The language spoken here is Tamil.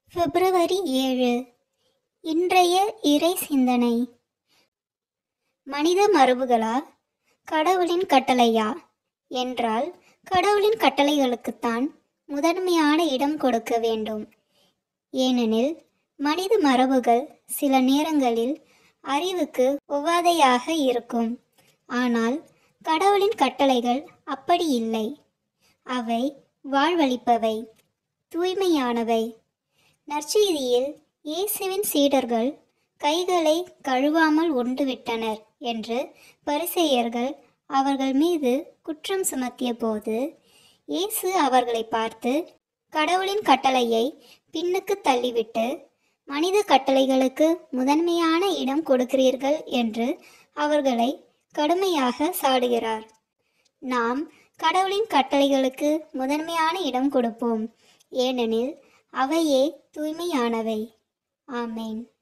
பிப்ரவரி ஏழு இன்றைய இறை சிந்தனை மனித மரபுகளா கடவுளின் கட்டளையா என்றால் கடவுளின் கட்டளைகளுக்குத்தான் முதன்மையான இடம் கொடுக்க வேண்டும் ஏனெனில் மனித மரபுகள் சில நேரங்களில் அறிவுக்கு ஒவ்வாதையாக இருக்கும் ஆனால் கடவுளின் கட்டளைகள் அப்படி இல்லை அவை வாழ்வளிப்பவை தூய்மையானவை நற்செய்தியில் இயேசுவின் சீடர்கள் கைகளை கழுவாமல் உண்டுவிட்டனர் என்று பரிசேயர்கள் அவர்கள் மீது குற்றம் சுமத்திய போது இயேசு அவர்களை பார்த்து கடவுளின் கட்டளையை பின்னுக்கு தள்ளிவிட்டு மனித கட்டளைகளுக்கு முதன்மையான இடம் கொடுக்கிறீர்கள் என்று அவர்களை கடுமையாக சாடுகிறார் நாம் கடவுளின் கட்டளைகளுக்கு முதன்மையான இடம் கொடுப்போம் ஏனெனில் அவையே தூய்மையானவை ஆமேன்